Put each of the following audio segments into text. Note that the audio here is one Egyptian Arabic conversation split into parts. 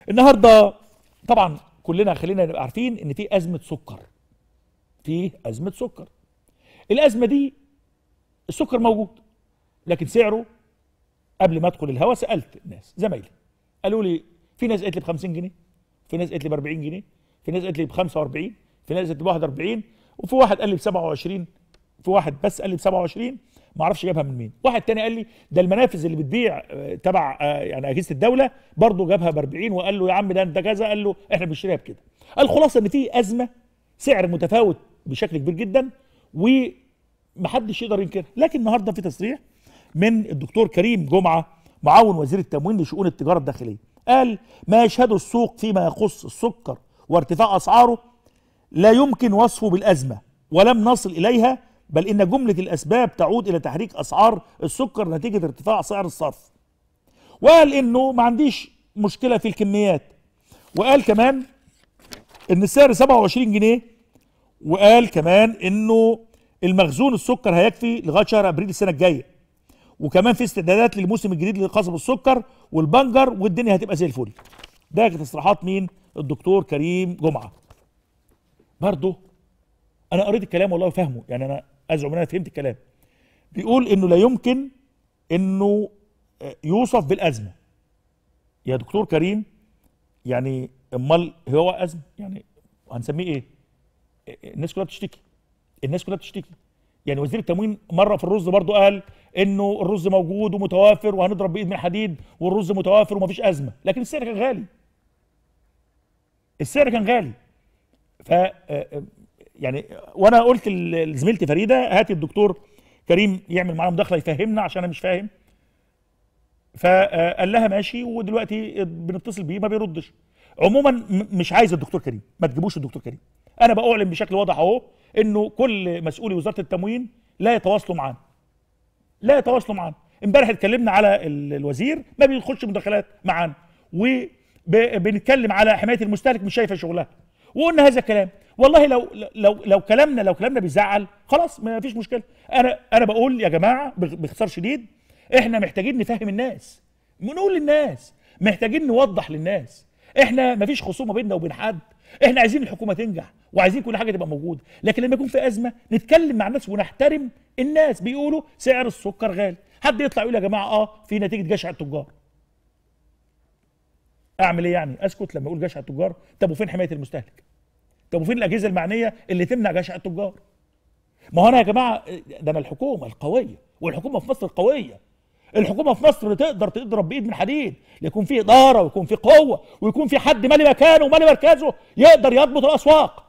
النهارده طبعا كلنا خلينا نبقى عارفين ان في ازمه سكر في ازمه سكر الازمه دي السكر موجود لكن سعره قبل ما ادخل الهوا سالت الناس زمايلي قالوا لي في ناس قالت لي ب 50 جنيه في ناس قالت لي ب 40 جنيه في ناس قالت لي ب 45 في ناس قالت لي ب 41 وفي واحد قال لي ب 27 في واحد بس قال لي ب 27 ما اعرفش جابها من مين واحد تاني قال لي ده المنافذ اللي بتبيع آه، تبع آه، يعني اجهزه الدوله برضه جابها ب 40 وقال له يا عم ده انت كذا قال له احنا بنشتريها بكده الخلاصه ان في ازمه سعر متفاوت بشكل كبير جدا ومحدش يقدر ينكرها لكن النهارده في تصريح من الدكتور كريم جمعه معاون وزير التموين لشؤون التجاره الداخليه قال ما يشهده السوق فيما يخص السكر وارتفاع اسعاره لا يمكن وصفه بالازمه ولم نصل اليها بل ان جمله الاسباب تعود الى تحريك اسعار السكر نتيجه ارتفاع سعر الصرف وقال انه ما عنديش مشكله في الكميات وقال كمان ان السعر 27 جنيه وقال كمان انه المخزون السكر هيكفي لغايه شهر ابريل السنه الجايه وكمان في استعدادات للموسم الجديد لقصب السكر والبنجر والدنيا هتبقى زي الفل ده كانت تصريحات مين الدكتور كريم جمعه برضه انا قريت الكلام والله فاهمه يعني انا ازعم ان انا فهمت الكلام بيقول انه لا يمكن انه آه، يوصف بالازمه يا دكتور كريم يعني امال هو ازمه يعني هنسميه ايه آه، الناس كلها بتشتكي الناس كلها بتشتكي يعني وزير التموين مره في الرز برضو قال انه الرز موجود ومتوافر وهنضرب بايد من حديد والرز متوافر ومفيش ازمه لكن السعر كان غالي السعر كان غالي ف آه، يعني وانا قلت ل- لزميلتي فريده هات الدكتور كريم يعمل معانا مداخله يفهمنا عشان انا مش فاهم فقال لها ماشي ودلوقتي بنتصل بيه ما بيردش عموما م- مش عايز الدكتور كريم ما تجيبوش الدكتور كريم انا باعلن بشكل واضح اهو انه كل مسؤولي وزاره التموين لا يتواصلوا معانا لا يتواصلوا معانا امبارح اتكلمنا على ال- الوزير ما بيخش مداخلات معانا وبنتكلم على حمايه المستهلك مش شايفه شغلها وقلنا هذا الكلام والله لو لو لو كلامنا لو كلامنا بيزعل خلاص ما فيش مشكله انا انا بقول يا جماعه باخ- باختصار شديد احنا محتاجين نفهم الناس نقول للناس محتاجين نوضح للناس احنا ما فيش خصومه بيننا وبين حد احنا عايزين الحكومه تنجح وعايزين كل حاجه تبقى موجوده لكن لما يكون في ازمه نتكلم مع الناس ونحترم الناس بيقولوا سعر السكر غالي حد يطلع يقول يا جماعه اه في نتيجه جشع التجار اعمل ايه يعني اسكت لما يقول جشع التجار طب وفين حمايه المستهلك طب وفين الاجهزه المعنيه اللي تمنع جشع التجار ما هو انا يا جماعه ده انا الحكومه القويه والحكومه في مصر قويه الحكومه في مصر تقدر تضرب بايد من حديد يكون في اداره ويكون في قوه ويكون في حد مالي مكانه ومالي مركزه يقدر يضبط الاسواق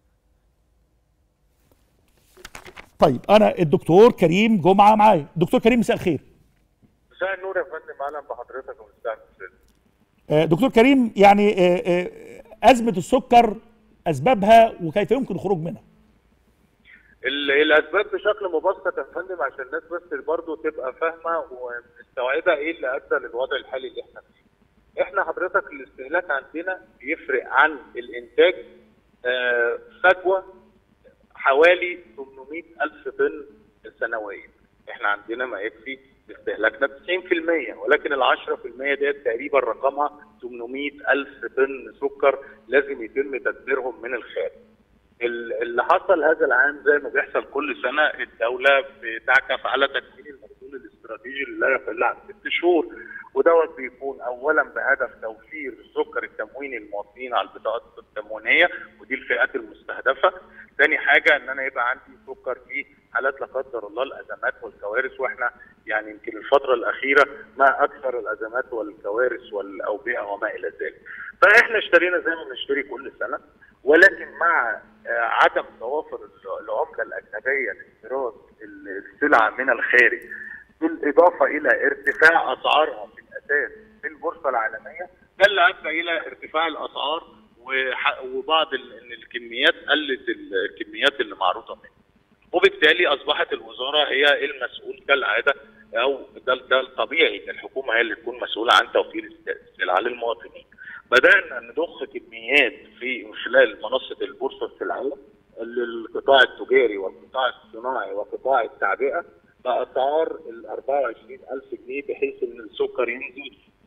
طيب انا الدكتور كريم جمعه معايا دكتور كريم مساء الخير مساء النور يا فندم اهلا بحضرتك ومستمع آه، دكتور كريم يعني آه، آه، ازمه السكر اسبابها وكيف يمكن الخروج منها ال- الاسباب بشكل مبسط يا فندم عشان الناس بس برضه تبقى فاهمه ومستوعبه ايه اللي ادى للوضع الحالي اللي احنا فيه. احنا حضرتك الاستهلاك عندنا بيفرق عن الانتاج آه، فجوه حوالي 800 الف طن سنويا. احنا عندنا ما يكفي استهلاكنا 90% ولكن ال 10% ديت تقريبا رقمها 800 الف طن سكر لازم يتم تدبيرهم من الخارج. ال- اللي حصل هذا العام زي ما بيحصل كل سنه الدوله بتعكف على تكوين المخزون الاستراتيجي اللي لا يقل عن ست شهور ودوت بيكون اولا بهدف توفير السكر التمويني للمواطنين على البطاقات التموينيه ودي الفئات المستهدفه. ثاني حاجه ان انا يبقى عندي سكر في حالات لا قدر الله الازمات والكوارث واحنا يعني يمكن الفتره الاخيره ما اكثر الازمات والكوارث والاوبئه وما الى ذلك. فاحنا اشترينا زي ما بنشتري كل سنه ولكن مع آه، عدم توافر ال- العمله الاجنبيه لاستيراد ال- السلعه من الخارج بالاضافه الى ارتفاع اسعارها في الاساس في البورصه العالميه ده اللي ادى الى ارتفاع الاسعار وح- وبعض ال- ان الكميات قلت ال- الكميات اللي معروضه منها. وبالتالي اصبحت الوزاره هي المسؤول كالعاده او ده ده الطبيعي ان الحكومه هي اللي تكون مسؤوله عن توفير الس- السلع للمواطنين. بدانا نضخ كميات في من خلال منصه البورصه السلعيه للقطاع التجاري والقطاع الصناعي وقطاع التعبئه باسعار ال 24000 جنيه بحيث ان السكر ينزل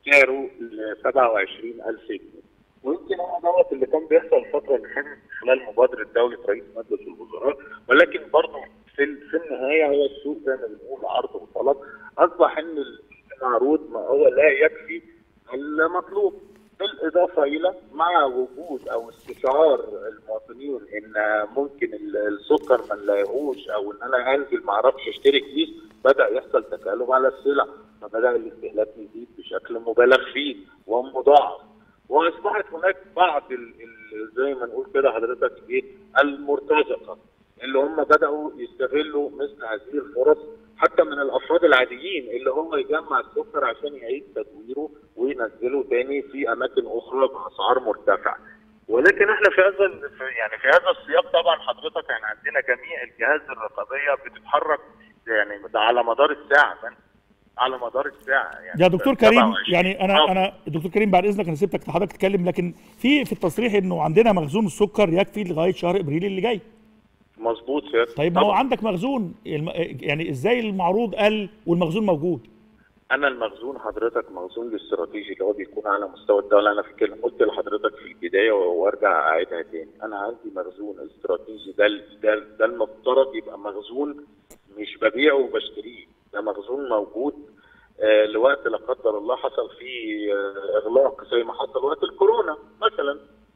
سعره ل 27000 جنيه ويمكن هو دوت اللي كان بيحصل الفتره اللي فاتت خلال مبادره دوله رئيس مجلس الوزراء ولكن برضه في في النهايه هو السوق زي ما بنقول عرض وطلب اصبح ان المعروض ما هو لا يكفي المطلوب بالاضافه الى مع وجود او استشعار المواطنين ان ممكن ال- السكر ما نلاقيهوش او ان انا انزل ما اعرفش اشتري كيس بدا يحصل تكالب على السلع فبدا الاستهلاك يزيد بشكل مبالغ فيه ومضاعف واصبحت هناك بعض ال ال زي ما نقول كده حضرتك ايه المرتزقه اللي هم بداوا يستغلوا مثل هذه الفرص حتى من الافراد العاديين اللي هو يجمع السكر عشان يعيد تدويره وينزله تاني في اماكن اخرى باسعار مرتفعه. ولكن احنا في هذا ال- في- يعني في هذا السياق طبعا حضرتك يعني عندنا جميع الجهاز الرقابيه بتتحرك يعني ده على مدار الساعه فاهم؟ على مدار الساعه يعني يا دكتور كريم 27 يعني انا آه. انا دكتور كريم بعد اذنك انا سيبتك حضرتك تتكلم لكن في في التصريح انه عندنا مخزون السكر يكفي لغايه شهر ابريل اللي جاي مظبوط سيادتك طيب ما هو طبعاً. عندك مخزون الم... يعني ازاي المعروض قل والمخزون موجود انا المخزون حضرتك مخزون الاستراتيجي اللي هو بيكون على مستوى الدوله انا فاكر قلت لحضرتك في البدايه وارجع اعيدها تاني انا عندي مخزون استراتيجي ده ده ده المفترض يبقى مخزون مش ببيعه وبشتريه ده مخزون موجود آه لوقت لا قدر الله حصل فيه آه اغلاق زي ما حصل وقت الكورونا مثلا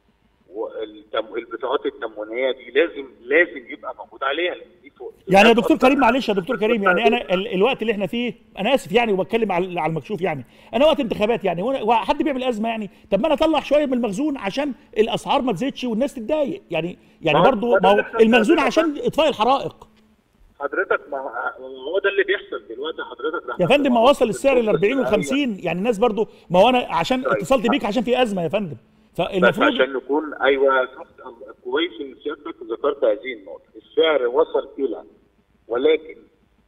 والتم... البطاقات التموينيه دي لازم لازم يبقى موجود عليها لان دي فوق يعني يا دكتور كريم معلش يا دكتور كريم يعني انا ال... الوقت اللي احنا فيه انا اسف يعني وبتكلم على على المكشوف يعني انا وقت انتخابات يعني هو هو حد بيعمل ازمه يعني طب ما انا اطلع شويه من المخزون عشان الاسعار ما تزيدش والناس تتضايق يعني يعني ما هو- برضو ما ما هو ده اللي إحنا المخزون بنعمله. عشان اطفاء الحرائق حضرتك ما هو ده اللي بيحصل دلوقتي حضرتك يا فندم ما وصل السعر ل 40 أيوة. و50 يعني الناس برضو ما هو انا عشان طيب. اتصلت بيك عشان في ازمه يا فندم بس فالمفروض عشان نكون ايوه شفت كويس ان سيادتك ذكرت هذه النقطه السعر وصل الى ولكن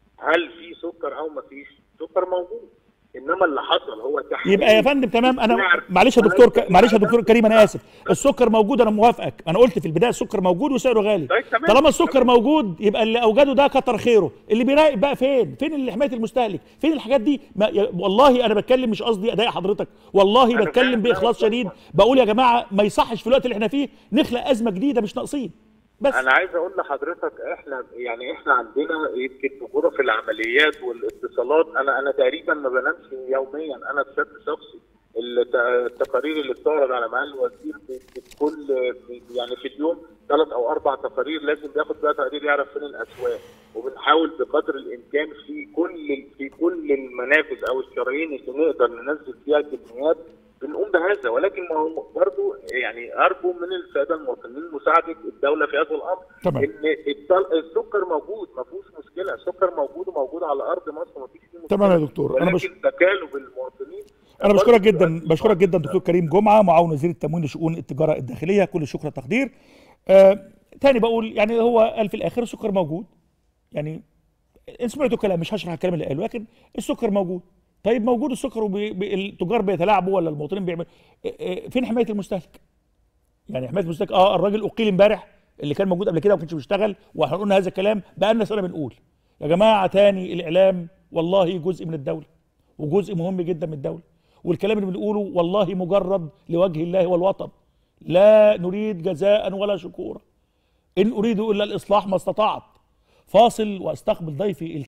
هل في سكر او ما فيش سكر موجود انما اللي حصل هو تحريم يبقى يا فندم تمام انا السعر. معلش يا دكتور ك... ولكن معلش يا هذا- دكتور كريم انا اسف السكر موجود انا موافقك انا قلت في البدايه السكر موجود وسعره غالي طيب تمام. طالما السكر موجود يبقى اللي اوجده ده كتر خيره اللي بيراقب بقى فين فين اللي حمايه المستهلك فين الحاجات دي ما... يا- والله انا بتكلم مش قصدي اضايق حضرتك والله أنا بتكلم فاهم. باخلاص لا، شديد بقول يا جماعه ما يصحش في الوقت اللي احنا فيه نخلق ازمه جديده مش ناقصين بس انا عايز اقول لحضرتك احنا يعني احنا عندنا يمكن في غرف العمليات والاتصالات انا انا تقريبا ما بنامش يوميا انا بشكل شخصي الت- التقارير اللي بتعرض على معالي الوزير في في كل في- يعني في اليوم ثلاث او اربع تقارير لازم بياخد بقى تقرير يعرف فين الاسواق وبنحاول بقدر الامكان في كل في كل المنافذ او الشرايين اللي نقدر ننزل فيها كميات بنقوم بهذا ولكن ما هو برضه يعني ارجو من الساده المواطنين مساعده الدوله في هذا الامر تمام. ان الطل- السكر موجود ما فيهوش مشكله السكر موجود وموجود على ارض مصر ما فيش فيه مشكله تمام يا دكتور. أنا ولكن بش- تكالب المواطنين انا برضه بشكرك جدا بيؤدي بشكرك جدا دكتور كريم جمعه معاون وزير التموين لشؤون التجاره الداخليه كل الشكر والتقدير آه تاني بقول يعني هو قال في الاخر السكر موجود يعني ان سمعتوا كلام مش هشرح الكلام اللي قاله لكن السكر موجود طيب موجود السكر والتجار بيتلاعبوا ولا المواطنين بيعملوا آه، آه، فين حمايه المستهلك؟ يعني حمايه المستهلك اه الراجل اقيل امبارح اللي كان موجود قبل كده وما كانش بيشتغل واحنا قلنا هذا الكلام بقى لنا سنه بنقول يا جماعه تاني الاعلام والله جزء من الدوله وجزء مهم جدا من الدوله والكلام اللي بنقوله والله مجرد لوجه الله والوطن لا نريد جزاء ولا شكورا ان اريد الا الاصلاح ما استطعت فاصل واستقبل ضيفي